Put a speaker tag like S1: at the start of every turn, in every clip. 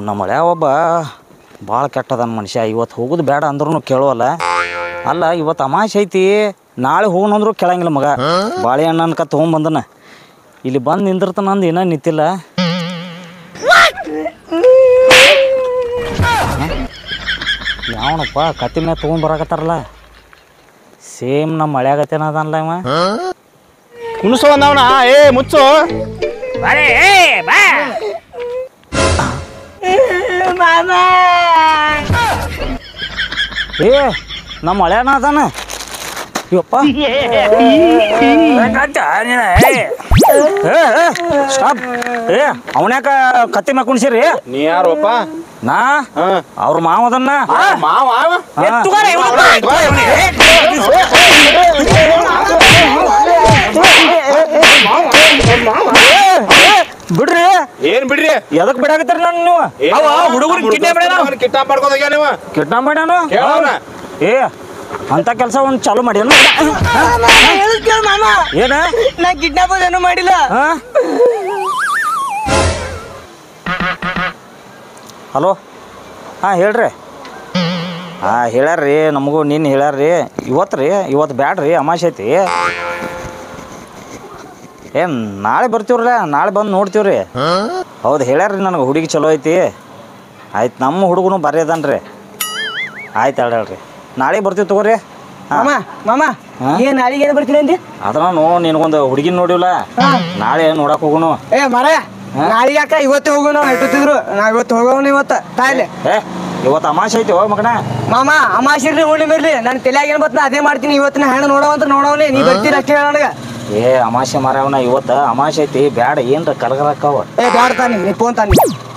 S1: ನಮ್ಮ ಮಳೆ ಒಬ್ಬ ಭಾಳ ಕೆಟ್ಟದನ್ ಮನುಷ್ಯ ಇವತ್ತು ಹೋಗೋದು ಬೇಡ ಅಂದ್ರೂ ಕೇಳೋಲ್ಲ ಅಲ್ಲ ಇವತ್ತು ಅಮಾಶೆ ಐತಿ ನಾಳೆ ಹೋಗೋಣ ಅಂದ್ರೂ ಕೇಳಂಗಿಲ್ಲ ಮಗ ಬಾಳೆಹಣ್ಣು ಅನ್ಕ ತೊಗೊಂಬಂದನ ಇಲ್ಲಿ ಬಂದು ನಿಂದಿರ್ತಾನ ಅಂದು ಏನೋ ನಿಂತಿಲ್ಲ ಯಾವನಪ್ಪ ಕತ್ತಿ ಮ್ಯಾಗ ತೊಗೊಂಬರಾಕತ್ತಾರಲ್ಲ ಸೇಮ್ ನಮ್ಮ ಮಳೆಯಾಗತ್ತೇನ ಅದನ್ಲ ಇವ
S2: ಕುಣಸು ಅಂದವನ ಏ ಮುಚ್ಚು
S1: ಏ ನಮ್ಮ ಮಳೆಯನ ಅದಾನ ಇವಪ್ಪ ಸ್ಟಾಪ್ ಏ ಅವನ್ಯಾಕ ಕತ್ತಿ ಮ್ಯಾಗ ಕುಣಿಸಿರಿ
S2: ನೀ ಯಾರಪ್ಪ
S1: ನಾ
S2: ಹಾ.
S1: ಅವ್ರ ಮಾವ ಅದನ್ನ
S2: ಮಾವ
S1: ಬಿಡ್ರಿ
S2: ಏನ್ ಬಿಡ್ರಿ
S1: ಎದಕ್ ಬಿಡಾಕತ್ತೀರಿ ನಾನು ನೀವು
S2: ಅವ ಹುಡುಗರು ಕಿಡ್ನಾಪ್ ಮಾಡ್ಕೊಂಡ್ ಹೋಗ್ಯಾನ ಇವ
S1: ಕಿಡ್ನಾಪ್ ಮಾಡ್ಯಾನು
S2: ಕೇಳವ್ನ.
S1: ಏ ಅಂತ ಕೆಲಸ ಒಂದು ಚಾಲು ಮಾಡ್ಯಾನ ಏನ
S3: ನಾ ಕಿಡ್ನಾಪ್ ಏನು ಮಾಡಿಲ್ಲ
S1: ಹಾ ಹಲೋ ಹಾಂ ಹೇಳ್ರಿ ಹಾಂ ಹೇಳ್ಯಾರ್ರಿ ನಮಗೂ ನಿನ್ನ ಹೇಳ್ಯಾರ್ರಿ ಇವತ್ತು ರೀ ಇವತ್ತು ಬ್ಯಾಡ್ರಿ ಅಮಾಶೆ ಐತಿ ಏನು ನಾಳೆ ಬರ್ತೀವ್ರಲ್ಲ ನಾಳೆ ಬಂದು ನೋಡ್ತೀವ್ರಿ ಹೌದು ಹೇಳ್ಯಾರ್ರಿ ನನಗೆ ಹುಡುಗಿ ಚಲೋ ಐತಿ ಆಯ್ತು ನಮ್ಮ ಹುಡುಗನು ಬರೀ ಅದಾನ್ರಿ ಆಯ್ತು ಹೇಳ್ ಹೇಳ್ರಿ ನಾಳೆ ಬರ್ತೀವಿ ತಗೋರಿ ಹಾಂ
S3: ಮಾಮ ಮಾಮ
S1: ಹಾ?
S3: ಏನ್ ನಾಳೆಗೆ ಏನ್ ಬರ್ತೀನಿ ಅಂದಿ
S1: ಅದನ್ನು ನಿನಗೊಂದು ಹುಡುಗಿನ ನೋಡಿವಲ್ಲ ನಾಳೆ ನೋಡಕ್ಕೆ ಹೋಗುನು
S3: ಏ ಮರ ನಾಳೆಗೆ ಯಾಕ ಇವತ್ತು ಹೋಗೋಣ ಇಟ್ಟಿದ್ರು ನಾ ಇವತ್ತು ಹೋಗೋಣ ಇವತ್ತ ತಾಯಿಲೆ
S1: ಏ ಇವತ್ತು ಅಮಾಶೆ ಐತಿ ಹೋಗ್ ಮಗನ
S3: ಮಾಮ ಅಮಾಶಿರ್ಲಿ ಹುಣ್ಣಿಮೆ ಇರ್ಲಿ ನನ್ನ ತಲೆಯಾಗ ಏನ್ ಬತ್ತ ನಾ ಅದೇ ಮಾಡ್ತೀನಿ ಇವತ್ತಿನ ಹೆಣ್ಣು ನೋಡವ ಅಂತ ನೋಡವನೇ ನೀ ಬರ್ತೀರ ಅಷ್ಟೇ ಹೇಳ ನನಗ
S1: ಏ ಅಮಾಶೆ ಮಾರವನ ಇವತ್ತು ಅಮಾಶೆ ಐತಿ ಬ್ಯಾಡ ಏನ್ರ ಕಲಗರಕ್ಕವ
S3: ಏ ಬ್ಯಾಡ ತಾನಿ ನೀ ಫೋನ್ ತಾನಿ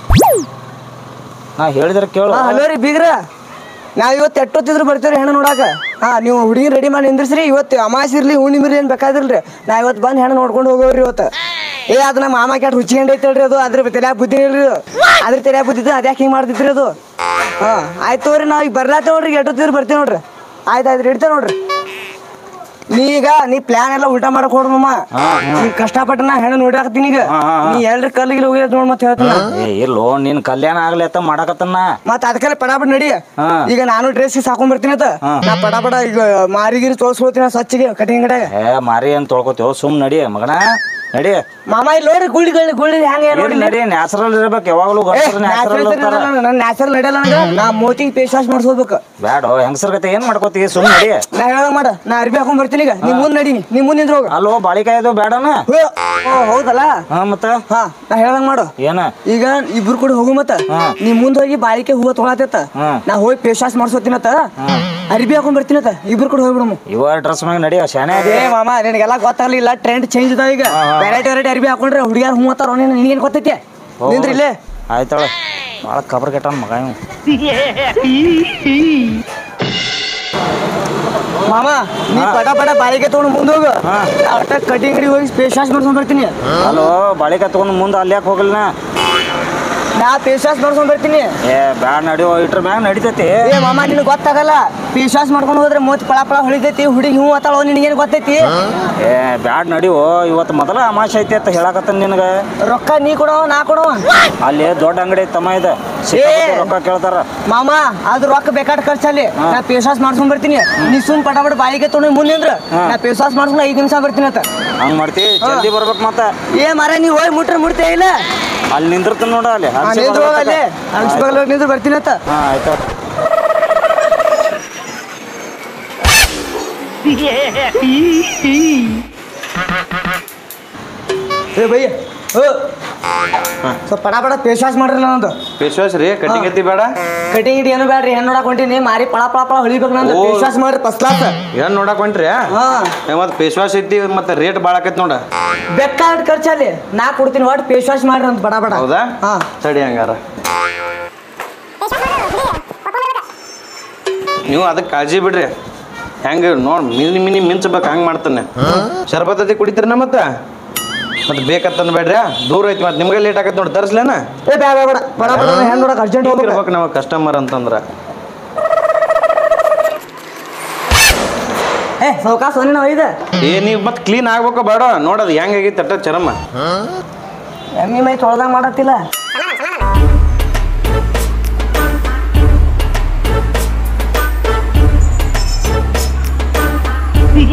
S1: ನಾ ಹೇಳಿದ್ರೆ ಕೇಳು
S3: ಹಾ ಹಲೋ ರೀ ಬೀಗ್ರ ನಾವ್ ಇವತ್ತು ಎಟ್ಟೊತ್ತಿದ್ರು ಬರ್ತೀವ್ರಿ ಹೆಣ್ಣು ನೋಡಾಕ ಹಾ ನೀವು ಹುಡುಗಿ ರೆಡಿ ಮಾಡಿ ನಿಂದ್ರಿಸ್ರಿ ಇವತ್ತು ಅಮಾಸಿ ಇರ್ಲಿ ಹುಣ್ಣಿಮೆ ಇರ್ಲಿ ಏನ್ ಬೇಕಾದಿಲ್ರಿ ನಾ ಇವತ್ತು ಬಂದು ಹೆಣ್ಣು ನೋಡ್ಕೊಂಡು ಹೋಗೋರಿ ಇವತ್ತು ಏ ಅದು ನಮ್ಮ ಮಾಮ ಕ್ಯಾಟ್ ಹುಚ್ಚಿಕೊಂಡು ಐತಲ್ರಿ ಅದು ಅದ್ರ ತಲೆಯಾಗ ಬುದ್ಧಿ ಇಲ್ರಿ ಅದು ಅದ್ರ ತಲೆಯಾಗ ಬುದ್ಧಿದ್ದು ಅದ್ಯಾಕೆ ಹಿಂಗೆ ಮಾಡ್ತಿದ್ರಿ ಅದು ಹಾ ಆಯ್ತು ತಗೋರಿ ನಾವು ಈಗ ಬರ್ಲಾತೇವ್ ನೋಡ್ರಿ ಎಟ್ಟೊತ್ತಿದ್ರು ಬರ್ತೀವಿ ನೋಡ್ರಿ ಆಯ್ತು ಆಯ್ತು ಇಡ್ತೇವೆ ನೋಡ್ರಿ ನೀ ಈಗ ನೀ ಪ್ಲಾನ್ ಎಲ್ಲ ಉಲ್ಟಾ ಮಾಡಕ್ ಹೋಡ್ರಿ ಮಮ್ಮ ನೀ ಕಷ್ಟಪಟ್ಟು ನಾ ಹೆಣ್ಣು ನೋಡಾಕತ್ತೀನಿ ಈಗ
S1: ಹಾ, ಹಾ, ಹಾ.
S3: ನೀ ಎಲ್ರಿ ಕಲ್ಲಿಗೆ ಹೋಗಿ ನೋಡ್ ಮತ್ತೆ ಹೇಳ್ತೀನಿ ನಾ.
S1: ಏ ಇಲ್ಲೋ ನಿನ್ ಕಲ್ಯಾಣ ಆಗ್ಲಿ ಅಂತ ಮಾಡಕತ್ತನ್ನ
S3: ಮತ್ತ ಅದಕ್ಕೆಲ್ಲ ಪಟಾಪಟ್ ನಡಿ
S1: ಹಾ.
S3: ಈಗ ನಾನು ಡ್ರೆಸ್ ಹಾಕೊಂಡ್ ಬರ್ತೀನಿ ಅಂತ
S1: ಹಾ.
S3: ನಾ ಪಟಾಪಟ ಈಗ ಮಾರಿಗಿರಿ ತೋರ್ಸ್ಕೊಳ್ತೀನಿ ಸ್ವಚ್ಛಗೆ ಕಟಿಂಗ್ ಕಡೆಗೆ
S1: ಏ ಮಾರಿ ಅಂತ ತೊಳ್ಕೊತೇವ ಸುಮ್ ನಡಿ ಮಗನ ನಡಿ
S3: ಮಾಮ ಇಲ್ಲಿ ನೋಡ್ರಿ ಗುಳ್ಳಿ ಗುಳ್ಳಿ ಗುಳ್ಳಿ ಹೆಂಗ
S1: ಏನ್ ನಡಿ ನ್ಯಾಚುರಲ್ ಇರ್ಬೇಕು ಯಾವಾಗ್ಲೂ ನ್ಯಾಚುರಲ್ ಇರ್ತಾರ
S3: ನನ್ನ ನ್ಯಾಚುರಲ್ ನಡೆಯಲ್ಲ ನನಗ ನಾ ಮೋತಿಗೆ ಫೇಸ್ ವಾಶ್ ಮಾಡಿಸ್ಕೋಬೇಕು
S1: ಬ್ಯಾಡ ಹೆಂಗಸರ್ ಗತೆ ಏನ್ ಮಾಡ್ಕೋತಿ ಸುಮ್ ನಡಿ
S3: ನಾ ಹೇಳಂಗ ಮಾಡ ನಾ ಅರ್ಬಿ ಹಾಕೊಂಡ್ ಬರ್ತೀನಿ ಈಗ ನಿಮ್ ಮುಂದ್ ನಡಿ ನಿಮ್ ಮುಂದ್ ನಿಂದ್ರ ಹೋಗ
S1: ಅಲ್ಲೋ ಬಾಳಿಕಾಯ್ದು ಬೇಡನ
S3: ಓ ಹೌದಲ್ಲ
S1: ಹಾ ಮತ್ತ
S3: ಹಾ ನಾ ಹೇಳ್ದಂಗ ಮಾಡು
S1: ಏನ
S3: ಈಗ ಇಬ್ರು ಕೂಡ ಹೋಗು ಮತ್ತ
S1: ಹಾ.
S3: ನೀ ಮುಂದ್ ಹೋಗಿ ಬಾಳಿಕೆ ಹೂವ ತೊಗೊಳತೈತ
S1: ಹಾ.
S3: ನಾ ಹೋಗಿ ಫೇಸ್ ವಾಶ್ ಮಾಡ್ಸೋತೀನತ್ತ ಅರ್ಬಿ ಹಾಕೊಂಡ್ ಬರ್ತೀನತ್ತ ಇಬ್ರು ಕೂಡ ಹೋಗ್ಬಿಡಮು
S1: ಇವ ಡ್ರೆಸ್ ಮ್ಯಾಗ ನಡಿ ಶಾನೆ ಅದಿ
S3: ಏ ಮಾಮ ನಿನಗೆಲ್ಲ ಗೊತ್ತಾಗ್ಲಿಲ್ಲ ಟ್ರೆಂಡ್ ಚೇಂಜ್ ಇದಾವ ಈಗ
S1: ಹಾ, ಹಾ.
S3: ವೆರೈಟಿ ವೆರೈಟಿ ಅರ್ಬಿ ಹಾಕೊಂಡ್ರೆ ಹುಡುಗಿಯಾರ ಹೂ ಅತ್ತಾರ ನೀನು ನಿನಗೇನು ಗೊತ್ತೈತಿ ನಿಂದ್ರಿ ಇಲ್ಲೇ
S1: ಆಯ್ತಾಳ ಭಾಳ ಕಬರ್ ಕೆಟ್ಟನ್ ಮಗ ಇವ್
S3: ಮಾಮ ನೀ
S1: ಹಾ.
S3: ಪಟ ಪಟ ಬಾಳಿಗೆ ತೊಗೊಂಡು ಮುಂದೆ ಹೋಗು
S1: ಹಾ.
S3: ಅಟ್ಟ ಕಟಿಂಗ್ ಗಡಿ ಹೋಗಿ ಫೇಸ್ ವಾಶ್ ಮಾಡ್ಕೊಂಡ್ ಬರ್ತೀನಿ
S1: ಅಲ್ಲೋ ಬಾಳಿಕಾಯಿ ತಗೊಂಡ್ ಮುಂದೆ ಅಲ್ಲಿ ಯಾಕೆ ಹೋಗಲ್ಲ
S3: ನಾ ಫೇಸ್ ವಾಶ್ ಮಾಡ್ಕೊಂಡ್ ಬರ್ತೀನಿ
S1: ಏ ಬ್ಯಾಡ ನಡಿಯೋ ಇಟ್ರ ಮ್ಯಾಗ ನಡಿತೈತಿ
S3: ಏ ಮಾಮ ನಿನಗೆ ಗೊತ್ತಾಗಲ್ಲ ಫೇಸ್ ವಾಶ್ ಮಾಡ್ಕೊಂಡು ಹೋದ್ರೆ ಮೂತಿ ಪಳ ಪಳ ಹೊಳಿತೈತಿ ಹುಡುಗಿ ಹೂ ಅತ್ತಾಳ ನಿನಗೇನು ಗೊತ್ತೈತಿ
S1: ಏ ಬ್ಯಾಡ್ ನಡಿಯೋ ಇವತ್ತು ಮೊದಲ ಅಮಾಶೆ ಐತಿ ಅಂತ ಹೇಳಕತ್ತನ್ ನಿನಗ
S3: ರೊಕ್ಕ ನೀ ಕೊಡೋ ನಾ ಕೊಡೋ
S1: ಅಲ್ಲಿ ದೊಡ್ಡ ಅಂಗಡಿ ತಮ್ಮ ಇದೆ ಸಿಕ್ಕಾಪಟ್ಟೆ ರೊಕ್ಕ ಕೇಳ್ತಾರ
S3: ಮಾಮ ಅದು ರೊಕ್ಕ ಬೇಕಾದ ಖರ್ಚಲ್ಲಿ ನಾ ಫೇಸ್ ವಾಶ್ ಮಾಡ್ಕೊಂಡ್ ಬರ್ತೀನಿ ನೀ ಸುಮ್ ಪಟ ಪಟ ಬಾಳಿಗೆ ತೊಗೊಂಡು ಮುಂದೆ ನಿಂದ್ರ
S1: ಹಾ.
S3: ನಾ ಫೇಸ್ ವಾಶ್ ಮಾಡ್ಕೊಂಡು ಐದು ನಿಮಿಷ ಬರ್ತೀನಿ ಅಂತ
S1: ಹಂಗ್ ಮಾಡ್ತಿ ಜಲ್ದಿ ಬರ್ಬೇಕು ಮತ್ತ
S3: ಏ ಮರ ನೀ ಹೋಗಿ ಮುಟ್ರೆ ಮುಟ್ತೇ ಇಲ್ಲ
S1: ಅಲ್ಲಿ ನಿಂದಿರ್ತಾನ ನೋಡ ಅಲ್ಲಿ
S3: ಹಾ,
S1: ಹಂಗ್ಸಿ
S3: ನಿಂದ್ರು ಹೋಗ್ ಅಲ್ಲಿ
S1: ಬರ್ಬೇಕತ್ತ.
S3: ಹಂಗ್ಸ್ ಬಗಲ್ ಹೋಗಿ ನಿಂದ್ರು ಬರ್ತೀನಿ ಅಂತ
S1: ಹಾ ಆಯ್ತು
S3: ಏ ಬೈ ಓ ಸ್ವಲ್ಪ ಪಡ ಪಡ ಫೇಸ್ ವಾಶ್ ಮಾಡ್ರಿ ನಂದು
S2: ಫೇಸ್ ವಾಶ್ ರೀ ಕಟಿಂಗ್ ಎತ್ತಿ ಬೇಡ
S3: ಕಟಿಂಗ್ ಇಡಿ ಏನು ಬ್ಯಾಡ್ರಿ ಹೆಣ್ಣು ನೋಡಕ್ ಹೊಂಟೀನಿ ಮಾರಿ ಪಳ ಪಳ ಪಳ ಹೊಳಿಬೇಕು ನಂದು
S2: ಓ.
S3: ಫೇಸ್ ವಾಶ್ ಮಾಡ್ರಿ ಫಸ್ಟ್ ಕ್ಲಾಸ್
S2: ಏನ್ ನೋಡಕ್ ಹೊಂಟ್ರಿ
S3: ಹಾ
S2: ಮತ್ತೆ ಫೇಸ್ ವಾಶ್ ಐತಿ ಮತ್ತೆ ರೇಟ್ ಭಾಳ ಆಕೈತಿ ನೋಡ
S3: ಬೇಕಾದ ಖರ್ಚಲ್ಲಿ ನಾ ಕೊಡ್ತೀನಿ ಒಟ್ಟು ಫೇಸ್ ವಾಶ್ ಮಾಡ್ರಿ ಅಂತ ಪಡ ಪಡ
S2: ಹೌದಾ
S3: ಹಾ
S2: ಸರಿ ಹಂಗಾರ ನೀವು ಅದಕ್ಕೆ ಕಾಳಜಿ ಬಿಡ್ರಿ ಹೆಂಗೆ ನೋಡ್ ಮಿನಿ ಮಿನಿ ಮಿಂಚ್ಬೇಕು ಹಂಗೆ ಮಾಡ್ತಾನೆ ಶರ್ಬತ್ತತಿ ಕುಡಿತೀರನ ಮತ್ತೆ ಮತ್ತೆ ಬೇಕಂತಂದ್ ಬೇಡ್ರಿ ದೂರ ಐತಿ ಮತ್ತೆ ನಿಮ್ಗೆ ಲೇಟ್ ಆಗತ್ತೆ ನೋಡಿ ತರಿಸ್ಲೇನ
S3: ಏ ಬ್ಯಾ ಬೇಡ ಪಡ ಪಡ ಹೆಣ್ಣು ನೋಡಕ್ ಅರ್ಜೆಂಟ್ ಹೋಗ್ಬೇಕು
S2: ಇರ್ಬೇಕು ನಾವು ಕಸ್ಟಮರ್ ಅಂತಂದ್ರ
S3: ಏ ಸೌಕಾಸ ಸೋನಿ ನಾವು ಇದೆ
S2: ಏ ನೀವು ಮತ್ತೆ ಕ್ಲೀನ್ ಆಗ್ಬೇಕು ಬೇಡ ನೋಡೋದು ಹೆಂಗಾಗೈತಿ ಅಟ್ಟ ಚರಮ
S3: ಎಮ್ಮಿ ಮೈ ತೊಳ್ದಂಗ್ ಮಾಡತ್ತಿಲ್ಲ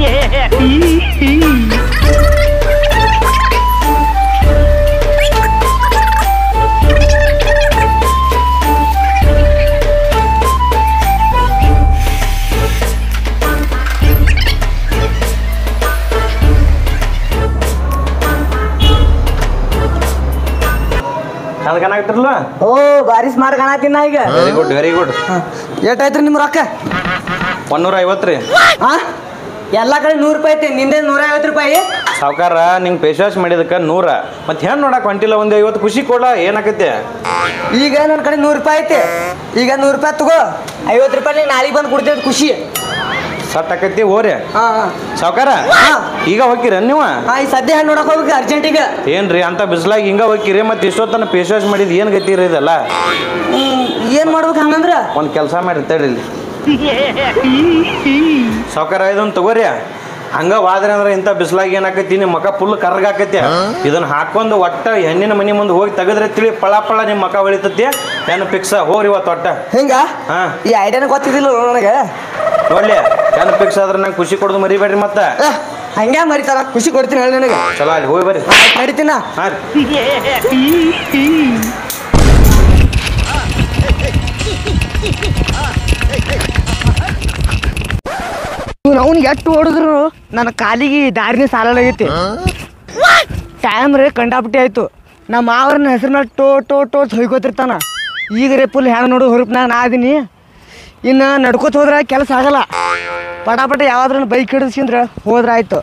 S2: ಚಂದ ಕಾಣಾಕತ್ತಿರಲ್ಲ
S3: ಓ ಭಾರಿ ಸ್ಮಾರ್ಟ್ ಕಾಣತ್ತೀನಿ ನಾ ಈಗ
S2: ವೆರಿ ಗುಡ್ ವೆರಿ ಗುಡ್
S3: ಎಷ್ಟಾಯ್ತ್ರಿ ನಿಮ್ಮ ರೊಕ್ಕ
S2: ಒಂದೂರ ಐವತ್ತು ರೀ
S3: ಹಾ ಎಲ್ಲ ಕಡೆ ನೂರು ರೂಪಾಯಿ ಐತಿ ನಿಂದೆ ನೂರ ಐವತ್ತು ರೂಪಾಯಿ
S2: ಸಾವ್ಕಾರ ನಿಂಗೆ ಫೇಸ್ ವಾಶ್ ಮಾಡಿದಕ್ಕೆ ನೂರ ಮತ್ತೆ ಹೆಣ್ಣು ನೋಡಕ್ಕೆ ಹೊಂಟಿಲ್ಲ ಒಂದು ಐವತ್ತು ಖುಷಿ ಕೊಡ ಏನಾಕೈತೆ
S3: ಈಗ ನನ್ನ ಕಡೆ ನೂರು ರೂಪಾಯಿ ಐತಿ ಈಗ ನೂರು ರೂಪಾಯಿ ತಗೋ ಐವತ್ತು ರೂಪಾಯಿ ನಾಳೆಗೆ ಬಂದು ಕೊಡ್ತೇವೆ ಖುಷಿ
S2: ಸಟ್ ಆಕೈತಿ ಓರಿ
S3: ಹಾ ಹಾ
S2: ಸಾವ್ಕಾರ
S3: ಹಾ.
S2: ಈಗ ಹೋಗಿರ ನೀವು
S3: ಹಾ ಈ ಸದ್ಯ ಹಣ್ಣು ನೋಡಕ್ ಹೋಗ್ಬೇಕು ಅರ್ಜೆಂಟಿಗೆ
S2: ಏನ್ರಿ ಅಂತ ಬಿಸ್ಲಾಗ ಹಿಂಗ ಹೋಗಿರಿ ಮತ್ತೆ ಇಷ್ಟೊತ್ತನ ಫೇಸ್ ವಾಶ್ ಮಾಡಿದ್ ಏನು ಗತಿ ರೀ ಇದೆಲ್ಲ
S3: ಏನು ಮಾಡ್ಬೇಕು ಹಂಗಂದ್ರ
S2: ಒಂದು ಕೆಲಸ ಮಾಡಿ ತಡ್ರಿ ಇಲ್ಲಿ ಸಾವ್ಕಾರ ಇದನ್ನ ತಗೋರಿ ಹಂಗ ವಾದ್ರಿ ಅಂದ್ರೆ ಇಂಥ ಬಿಸ್ಲಾಗ ಏನಾಕೈತಿ ನಿಮ್ಮ ಮಕ ಫುಲ್ ಕರ್ಗಾಕೈತಿ ಇದನ್ನ ಹಾಕೊಂಡು ಒಟ್ಟ ಹೆಣ್ಣಿನ ಮನೆ ಮುಂದೆ ಹೋಗಿ ತೆಗೆದ್ರೆ ತಿಳಿ ಪಳ ಪಳ ನಿಮ್ಮ ಮಕ ಹೊಳಿತೈತಿ ಹೆಣ್ಣು ಫಿಕ್ಸ್ ಹೋಗ್ರಿ ಇವತ್ತು ಒಟ್ಟ
S3: ಹಿಂಗ
S2: ಹಾ.
S3: ಈ ಐಡಿಯಾನ ಗೊತ್ತಿದ್ದಿಲ್ಲ ನನಗೆ
S2: ನೋಡ್ಲಿ ಹೆಣ್ಣು ಫಿಕ್ಸ್ ಆದ್ರೆ ನಂಗೆ ಖುಷಿ ಕೊಡೋದು ಮರಿಬೇಡ್ರಿ ಮತ್ತೆ
S3: ಏ, ಹಂಗೆ ಮರಿತಾರ ಖುಷಿ ಕೊಡ್ತೀನಿ ಹೇಳಿ ನನಗೆ
S2: ಚಲೋ ಅಲ್ಲಿ ಹೋಗಿ ಬರ್ರಿ
S3: ನಡಿತೀನ
S2: ಹಾಂ
S3: ಅವ್ನಿಗೆ ಎಷ್ಟು ಹೊಡೆದ್ರು ನನ್ನ ಕಾಲಿಗೆ ದಾರಿನೇ ಸಾಲಾಗೈತಿ ಟೈಮ್ ರೇ ಕಂಡಾಪಟ್ಟಿ ಆಯ್ತು ನಮ್ಮ ಮಾವ್ರನ್ನ ಹೆಸರು ಮೇಲೆ ಟೋ ಟೋ ಟೋ ಹೊಯ್ಕೋತಿರ್ತಾನ ಈಗ ರೇ ಫುಲ್ ಹೆಣ್ಣು ನೋಡು ಹುರುಪ್ನಾಗ ನಾ ಅದೀನಿ ಇನ್ನು ನಡ್ಕೋತ ಹೋದ್ರೆ ಕೆಲಸ ಆಗಲ್ಲ ಪಟಾಪಟ ಯಾವ್ದ್ರ ಬೈಕ್ ಹಿಡಿಸ್ಕೊಂಡ್ರೆ ಹೋದ್ರೆ ಆಯ್ತು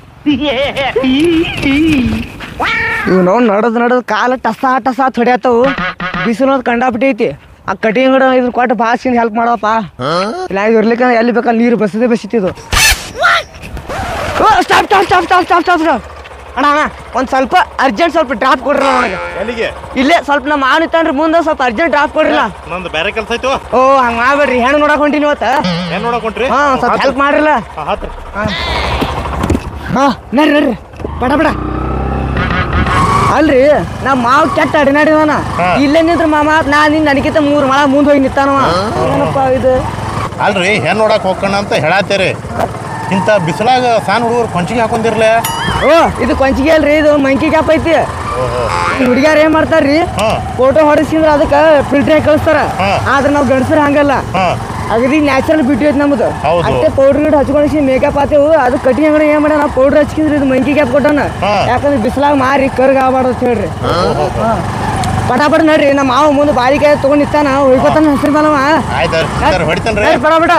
S3: ಇವ್ ನಾವು ನಡದ್ ನಡದ್ ಕಾಲ ಟಸ ಟಸ ಹೊಡ್ಯಾತವು ಬಿಸಿಲು ಕಂಡಾಪಟ್ಟಿ ಐತಿ ಆ ಕಟಿಂಗ್ ಇದನ್ನ ಕೊಟ್ಟು ಭಾಷೆಯಿಂದ ಹೆಲ್ಪ್ ಮಾಡಪ್ಪ ಇಲ್ಲ ಇರ್ಲಿಕ್ಕೆ ಎಲ್ಲಿ ಬೇಕಲ್ಲಿ ನೀರು ಬಸದೆ ಬಸಿತಿದ್ದು stop stop stop stop stop stop stop ಅಣ್ಣ ಅಣ್ಣ ಒಂದು ಸ್ವಲ್ಪ ಅರ್ಜೆಂಟ್ ಸ್ವಲ್ಪ ಡ್ರಾಪ್ ಕೊಡ್ರಲ್ಲ ನನಗೆ
S4: ಎಲ್ಲಿಗೆ
S3: ಇಲ್ಲೇ ಸ್ವಲ್ಪ ನಮ್ಮ ಮಾವನ ಇತ್ತಾನ್ರಿ ಮುಂದೆ ಸ್ವಲ್ಪ ಅರ್ಜೆಂಟ್ ಡ್ರಾಪ್ ಕೊಡ್ರಲ್ಲ
S4: ನಂದು ಬೇರೆ ಕೆಲಸ ಆಯ್ತು
S3: ಓ ಹಂಗೆ ಮಾಡ್ಬೇಡ್ರಿ ಹೆಣ್ಣು ನೋಡಕ್ ಹೊಂಟೀನಿ ಇವತ್ತ
S4: ಏನ್ ನೋಡಕೊಂಟ್ರಿ
S3: ಹಾಂ ಸ್ವಲ್ಪ ಹೆಲ್ಪ್ ಮಾಡ್ರಲ್ಲ
S4: ಹತ್ರ
S3: ಹಾಂ ನಡ್ರಿ ನಡ್ರಿ ಪಟ ಪಟ ಅಲ್ರಿ ನಮ್ಮ ಮಾವ ಕೆಟ್ಟ ಅಡಿನಾಡಿದಾನ ಇಲ್ಲೇ ನಿಂತ್ರ ಮಾಮ ನಾ ನಿನ್ ನನಗಿಂತ ಮೂರು ಮಳ ಮುಂದೆ ಹೋಗಿ ನಿಂತಾನವ ಏನಪ್ಪ ಇದು
S4: ಅಲ್ರಿ ಹೆಣ್ ನೋಡಕ್ ಹೋಗೋಣ ಅಂತ ಹೇಳತ್ತೀರಿ ಇಂಥ ಬಿಸಿಲಾಗ ಸಣ್ಣ ಹುಡುಗರು ಕೊಂಚಿಗೆ ಹಾಕೊಂಡಿರ್ಲೆ
S3: ಓ ಇದು ಕೊಂಚಿಗೆ ಅಲ್ರಿ ಇದು ಮಂಕಿ ಕ್ಯಾಪ್ ಐತಿ ಹುಡುಗ್ಯಾರ ಏನ್ ಮಾಡ್ತಾರ್ರಿ
S4: ಹಾ
S3: ಫೋಟೋ ಹೊಡಿಸಿದ್ರ ಅದಕ್ಕೆ ಫಿಲ್ಟರ್ ಹಾಕಿ ಕಳಿಸ್ತಾರ
S4: ಹಾ.
S3: ಆದ್ರೆ ನಾವು ಗಂಡಸರು ಹಂಗಲ್ಲ
S4: ಹಾ
S3: ಅಗದಿ ನ್ಯಾಚುರಲ್ ಬ್ಯೂಟಿ ಐತಿ ನಮ್ದು
S4: ಹೌದು.
S3: ಅಷ್ಟೇ ಪೌಡರ್ ಗಿಡ ಹಚ್ಕೊಂಡು ಮೇಕಪ್ ಆತೇವು ಅದು ಕಟಿಂಗ್ ಅಂಗಡಿ ಏನ್ ಮಾಡ್ಯಾನ ನಾವು ಪೌಡರ್ ಹಚ್ಕಿದ್ರಿ ಇದು ಮಂಕಿ ಕ್ಯಾಪ್ ಕೊಟ್ಟಾನ
S4: ಹಾ.
S3: ಯಾಕಂದ್ರೆ ಬಿಸಿಲಾಗ ಮಾರಿ ಕರ್ಗ ಆಗ್ಬಾರ್ದು ಅಂತ ಹೇಳ್ರಿ ಹಾ. ಪಟಾಪಟ ನಡ್ರಿ ನಮ್ಮ ಮಾವ ಮುಂದೆ ಬಾಳಿಕೆ ತಗೊಂಡ್ ನಿಂತಾನ ಹೋಯ್ಕೋತಾನ ಹೆಸರು ಮೇಲವ
S4: ಆಯ್ತು ಹೊಡಿತೇನ್ರಿ
S3: ನಡ್ರಿ ಪಟಾಪಟ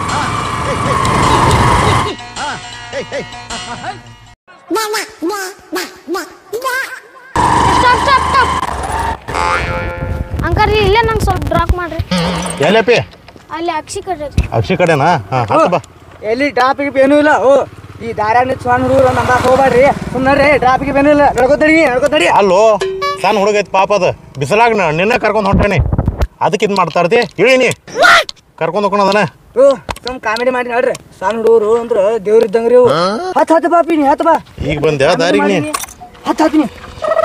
S5: ಸ್ಟಾಪ್ ಸ್ಟಾಪ್ ಸ್ಟಾಪ್ ಅಂಕಲ್ ರೀ ಇಲ್ಲೇ ನಂಗೆ ಸ್ವಲ್ಪ ಡ್ರಾಪ್ ಮಾಡ್ರಿ
S4: ಎಲ್ಲಪ್ಪಿ
S5: ಅಲ್ಲಿ ಅಕ್ಷಿ ಕಡೆ
S4: ಅಕ್ಷಿ ಕಡೆನಾ ಹಾ ಹತ್ತು ಬಾ
S3: ಎಲ್ಲಿ ಟ್ರಾಫಿಕ್ ಏನೂ ಇಲ್ಲ ಓ ಈ ದಾರ್ಯಾಗ ಸಣ್ಣ ಹುಡುಗರು ನಮ್ಮ ಹೋಗ್ಬೇಡ್ರಿ ಸುಮ್ಮನೆ ಟ್ರಾಫಿಕ್ ಏನೂ ಇಲ್ಲ ನಡ್ಕೋತಡಿ ನಡ್ಕೋತಡಿ
S4: ಅಲ್ಲೋ ಸಣ್ಣ ಹುಡುಗ ಐತಿ ಪಾಪ ಅದು ಬಿಸಿಲಾಗ ನ- ನಿನ್ನೆ ಕರ್ಕೊಂಡು ಹೊಂಟೇನಿ ಅದಕ್ಕೆ ಇದು ಮಾಡ್ತಾ ಇರ್ತಿ ಇಳಿನಿ ಕರ್ಕೊಂಡು ಹೋಗೋಣದನ
S3: ಓ ಸುಮ್ ಕಾಮಿಡಿ ಮಾಡಿ ನೋಡ್ರಿ ಸಣ್ಣ ಹುಡುಗರು ಅಂದ್ರ ದೇವ್ರ ಇದ್ದಂಗ್ರಿ ಅವು ಹತ್ ಹತ್ತು ಬಾಪಿ ನೀ ಹತ್ತು ಬಾ
S4: ಈಗ ಬಂದೆ ದಾರಿಗೆ ನೀ
S3: ಹತ್ತು ಹತ್ತು ನೀ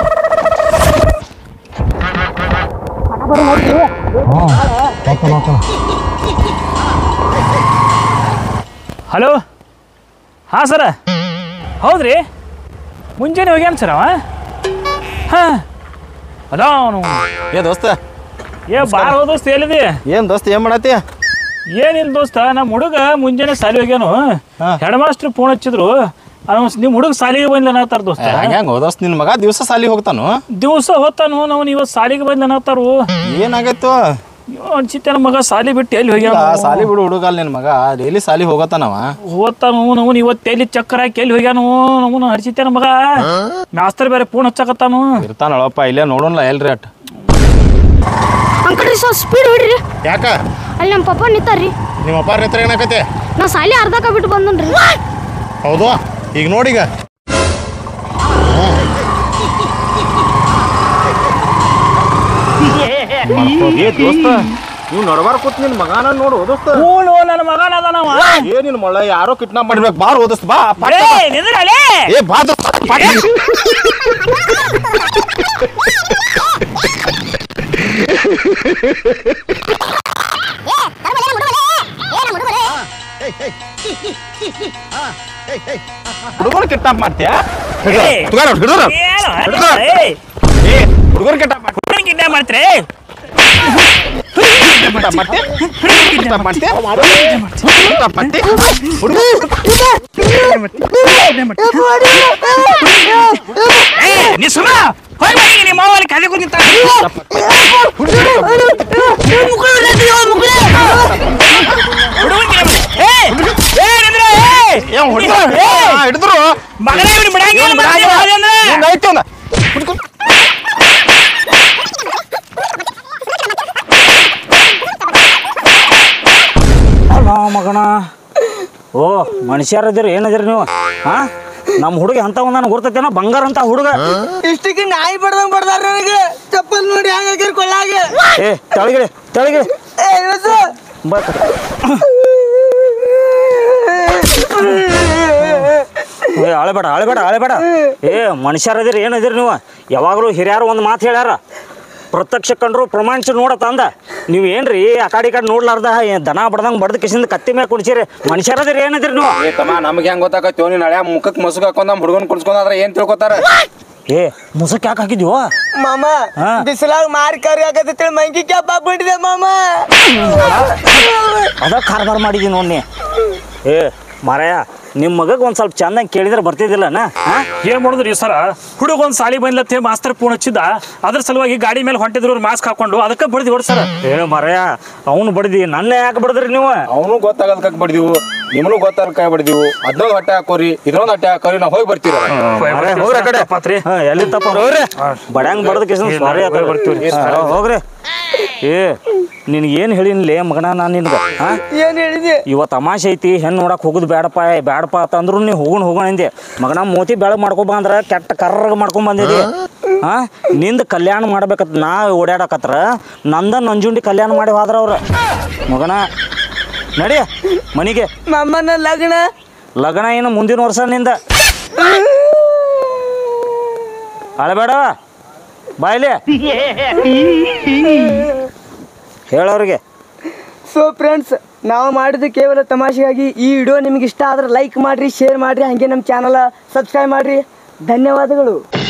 S6: ಹಲೋ ಹಾಂ ಸರ ಹೌದ್ರಿ ಮುಂಜಾನೆ ಹೋಗ್ಯಾನ ಸರ್ ಅವ ಹಾಂ ಅದ ಅವನು
S7: ಏ ದೋಸ್ತ
S6: ಏ ಬಾರ ಹೋದೋಸ್ತ ಎಲ್ಲಿದೆ
S7: ಏನ್ ದೋಸ್ತ ಏನ್ ಮಾಡತ್ತಿ
S6: ಏನಿಲ್ಲ ದೋಸ್ತ ನಮ್ಮ ಹುಡುಗ ಮುಂಜಾನೆ ಸಾಲಿ ಹೋಗ್ಯಾನು ಹೆಡ್ ಮಾಸ್ಟ್ರ್ ಫೋನ್ ಹಚ್ಚಿದ್ರು ಅವ್ನು ನಿಮ್ಮ ಹುಡುಗ ಸಾಲಿಗೆ ಬಂದ್ಲ ಅನ್ನತ್ತಾರ ದೋಸ್ತ
S7: ಹಂಗ ದೋಸ್ತ ನಿನ್ ಮಗ ದಿವಸ ಸಾಲಿ ಹೋಗ್ತಾನು
S6: ದಿವಸ ಹೊತ್ತಾನು ನಾವು ಇವತ್ತು ಸಾಲಿಗೆ ಬಂದ್ಲ ಅನ್ನತ್ತಾರು
S7: ಏನಾಗೈತು
S6: ಅನ್ಸಿತ್ತೆ ನಮ್ಮ ಮಗ ಸಾಲಿ ಬಿಟ್ಟು ಎಲ್ಲಿ ಹೋಗ್ಯಾನ
S7: ಇಲ್ಲ, ಸಾಲಿ ಬಿಡು ಹುಡುಗಲ್ ನಿನ್ ಮಗ ಡೈಲಿ ಸಾಲಿ ಹೋಗತ್ತಾನವ
S6: ಓದ್ತಾನು ನಾವು ಇವತ್ತು ಎಲ್ಲಿ ಚಕ್ಕರ್ ಹಾಕಿ ಎಲ್ಲಿ ಹೋಗ್ಯಾನು ನಾವು ಹರಿಸಿತ್ತೆ ನಮ್ಮ ಮಗ ಮಾಸ್ತರ್ ಬೇರೆ ಫೋನ್ ಹಚ್ಚಕತ್ತಾನು
S7: ಇರ್ತಾನಳಪ್ಪ ಇಲ್ಲೇ ನೋಡೋಣ ಎಲ್ರಿ ಅಟ್
S5: ಅಂಕಲ್ ರೀ ಸ್ವಲ್ಪ ಸ್ಪೀಡ್ ಹೊಡ್ರಿ
S4: ಯಾಕ
S5: ಅಲ್ಲಿ ನಮ್ಮ ಪಪ್ಪ ನಿಂತಾರ್ರಿ
S4: ನಿಮ್ಮ ಅಪ್ಪ ಹತ್ರ ಏನಾಕತಿ
S5: ನಾ ಸಾಲಿ ಅರ್ಧಕ್ಕ ಬಿಟ್ಟು ಬಂದನ್ರಿ
S4: ಹೌದು ಈಗ ನೋಡೀಗ
S7: ಏ ದೋಸ್ತ ನೀವು ನಡಬಾರ ಕೂತ್ ನಿನ್ ಮಗನ ನೋಡು ದೋಸ್ತ
S6: ಹ್ಞೂ ನನ್ನ ಮಗನ ಅದಾನವ
S7: ಏ ನಿನ್ ಮಳ ಯಾರೋ ಕಿಡ್ನಾಪ್ ಮಾಡಿರ್ಬೇಕು ಬಾರ್ ಓದಸ್ತ ಬಾ ಪಟ್ಟ
S6: ಏ
S7: ಬಾ.
S6: ನಿಂದ್ರಲೇ.
S7: ಏ ಬಾ ದೋಸ್ತ ಪಟ್ಟ. ಹುಡುಗರು ಕಿಡ್ನಾಪ್ ಮಾಡ್ತೀಯ
S6: ಏಯ್!
S7: ಹಿಡಿದ್ರು
S6: ಏನು?
S7: ಹಿಡಿದ್ರು
S6: ಏಯ್!
S7: ಏ ಹುಡುಗರು ಕಿಡ್ನಾಪ್ ಮಾಡ್ತೀಯ
S6: ಹುಡುಗನ್ ಕಿಡ್ನಾಪ್ ಮಾಡ್ತೀರಿ
S7: ಕಿಡ್ನಾಪ್ ಮಾಡ್ತೀಯ ಕಿಡ್ನಾಪ್ ಮಾಡ್ತೀಯ ಕಿಡ್ನಾಪ್ ಮಾಡ್ತೀಯ
S6: ಏಯ್, ನೀ ಸುಮ್ಮ ಹೋಗಿ ಬನ್ನಿ ನಿಮ್ಮ ಮಾವಲ್ಲಿ ಕದೆ ಕುಂತ
S7: ಏನ್ ಹುಡುಗರು ಹಿಡಿದ್ರು
S6: ಮಗನೇ ಇವ್ನು ಬಿಡಂಗಿಲ್ಲ
S7: ಇವ್ನು
S6: ಮತ್ತೆ
S7: ಬಿಡಂಗಿಲ್ಲ.
S6: ಹೋದೆ ಅಂದ್ರೆ.
S7: ಇವ್ನು ಆಯ್ತು ಅವ್ನ.
S1: ಅಲ್ಲ ಮಗನ ಓ ಮನುಷ್ಯರದಿರಿ ಏನದಿರಿ ನೀವು ಹಾ ನಮ್ಮ ಹುಡುಗ ಅಂತ ಒಂದನ ಗುರ್ತೈತೇನೋ ಬಂಗಾರ ಅಂತ ಹುಡುಗ
S3: ಇಷ್ಟಕ್ಕೆ ನಾಯಿ ಬಡ್ದಂಗ್ ಬಡ್ದಾರ ನನಗೆ ಚಪ್ಪಲ್ ನೋಡಿ ಹಂಗ ಹಾಕಿರ್ ಕೊಳ್ಳಾಗ
S1: ಏ ತೆಳಗಿಳಿ ತೆಳಗಿಳಿ
S3: ಏ ಇವತ್ತು
S1: ಬತ್ ಏ ಅಳಬೇಡ ಅಳಬೇಡ ಅಳಬೇಡ ಏ ಮನುಷ್ಯರದಿರಿ ಏನದಿರಿ ನೀವು ಯಾವಾಗಲೂ ಹಿರಿಯರು ಒಂದು ಮಾತು ಹೇಳ್ಯಾರ ಪ್ರತ್ಯಕ್ಷ ಕಂಡ್ರು ಪ್ರಮಾಣಿಸಿ ನೋಡತ್ತ ಅಂದ ನೀವು ಏನ್ರಿ ಆ ಕಡೆ ಈ ಕಡೆ ನೋಡ್ಲಾರ್ದ ಏ ದನ ಬಡ್ದಂಗೆ ಬಡ್ದ ಕಿಸಿಂದ ಕತ್ತಿ ಮೇಲೆ ಕುಣಿಸಿರಿ ಮನುಷ್ಯರದಿರಿ ಏನದಿರಿ ನೀವು
S8: ಏ ತಮ್ಮ ನಮ್ಗೆ ಹೆಂಗ್ ಗೊತ್ತಾಗತ್ತೋ ನೀನ್ ಹಳೆ ಮುಖಕ್ ಮಸುಕ್ ಹಾಕೊಂಡ್ ನಮ್ ಹುಡುಗನ್ ಕುಡ್ಸ್ಕೊಂಡ್ರೆ ಏನ್ ತಿಳ್ಕೊತಾರ
S1: ಏ ಮುಸಕ್ ಯಾಕೆ ಹಾಕಿದ್ಯೋ
S3: ಮಾಮ
S1: ಹಾ.
S3: ಬಿಸಿಲಾಗ ಮಾರಿ ಕರಿ ಆಗತ್ತೆ ಮಂಕಿ ಕ್ಯಾಪ್ ಹಾಕ್ಬಿಟ್ಟಿದೆ ಮಾಮ
S1: ಅದ ಕಾರ್ಬಾರ್ ಮಾಡಿದಿ ನೋಡಿ ಏ ಮಾರಾಯ ನಿಮ್ಮ ಮಗಗೆ ಒಂದು ಸ್ವಲ್ಪ ಚಂದಂಗೆ ಕೇಳಿದ್ರೆ ಬರ್ತಿದ್ದಿಲ್ಲನ ಹಾ
S6: ಏನ್ ಮಾಡಿದ್ರಿ ಈ ಸರ ಹುಡುಗ ಒಂದ್ ಸಾಲಿ ಬಂದ್ಲತ್ತೆ ಮಾಸ್ತರ್ ಫೋನ್ ಹಚ್ಚಿದ ಅದ್ರ ಸಲುವಾಗಿ ಗಾಡಿ ಮೇಲೆ ಹೊಂಟಿದ್ರು ಮಾಸ್ಕ್ ಹಾಕೊಂಡು ಅದಕ್ಕೆ ಬಡ್ದಿ ಹೊಡ್ಸರ
S1: ಏ ಮಾರಾಯ ಅವನು ಬಡ್ದಿ ನನ್ನ ಯಾಕೆ ಬಡದ್ರಿ ನೀವು
S8: ಅವನು ಗೊತ್ತಾಗಲ್ಕಕ್ ಬಡ್ದಿವು ನಿಮ್ನು ಗೊತ್ತಾಗಲ್ಕ ಬಡ್ದಿವು ಅದ್ನೊಂದು ಹೊಟ್ಟೆ ಹಾಕೋರಿ ಇದ್ರೊಂದು ಹೊಟ್ಟೆ ಹಾಕೋರಿ ನಾವ್ ಹೋಗಿ ಬರ್ತೀರ
S1: ಮಾರಾಯ, ಹೋಗ್ರಿ ಆ ಕಡೆ
S6: ಪಾತ್ರಿ
S1: ಹಾ ಎಲ್ಲಿ ತಪ್ಪ ಹೋಗ್ರಿ ಬಡ್ಯಾಂಗ್ ಬಡದ ಕಿಸನ್ ಸಾರಿ
S6: ಹೋಗಿ ಬರ್ತೀವ್ರಿ.
S1: ಹೋಗ್ರಿ ಏ ನಿನಗೇನು ಹೇಳಿನ್ಲೇ ಮಗನ ನಾನು ನಿನ್ಗೆ ಹಾ
S3: ಏನ್ ಹೇಳಿದೆ
S1: ಇವತ್ತು ತಮಾಷೆ ಐತಿ ಹೆಣ್ಣು ನೋಡಕ್ಕೆ ಹೋಗುದು ಬೇಡಪ್ಪ ಏ, ಬೇಡಪ್ಪ ಅಂತಂದ್ರು ನೀವು ಹೋಗೋಣ ಹೋಗೋಣ ಅಂದೆ ಮಗನ ಮೋತಿ ಬೆಳಗ್ಗೆ ಮಾಡ್ಕೊ ಬಾ ಅಂದ್ರೆ ಕೆಟ್ಟ ಕರ್ರಗೆ ಮಾಡ್ಕೊಂಡ್ ಬಂದಿದಿ ಹಾ ನಿಂದ ಕಲ್ಯಾಣ ಮಾಡ್ಬೇಕತ್ ನಾ ಓಡಾಡಕತ್ರ ನಂದ ನಂಜುಂಡಿ ಕಲ್ಯಾಣ ಮಾಡಿ ಹೋದ್ರ ಅವ್ರ ಮಗನ ನಡಿ ಮನಿಗೆ
S3: ಮಾಮನ ಲಗ್ನ
S1: ಲಗ್ನ ಏನು ಮುಂದಿನ ವರ್ಷ ನಿಂದ ಅಳಬೇಡ ಬಾಯ್ಲಿ ಹೇಳೋರಿಗೆ
S3: ಸೊ ಫ್ರೆಂಡ್ಸ್ ನಾವು ಮಾಡಿದ್ದು ಕೇವಲ ತಮಾಷೆಗಾಗಿ ಈ ವಿಡಿಯೋ ನಿಮ್ಗೆ ಇಷ್ಟ ಆದ್ರೆ ಲೈಕ್ ಮಾಡಿರಿ ಶೇರ್ ಮಾಡಿರಿ ಹಾಗೆ ನಮ್ಮ ಚಾನಲ್ ಸಬ್ಸ್ಕ್ರೈಬ್ ಮಾಡಿರಿ ಧನ್ಯವಾದಗಳು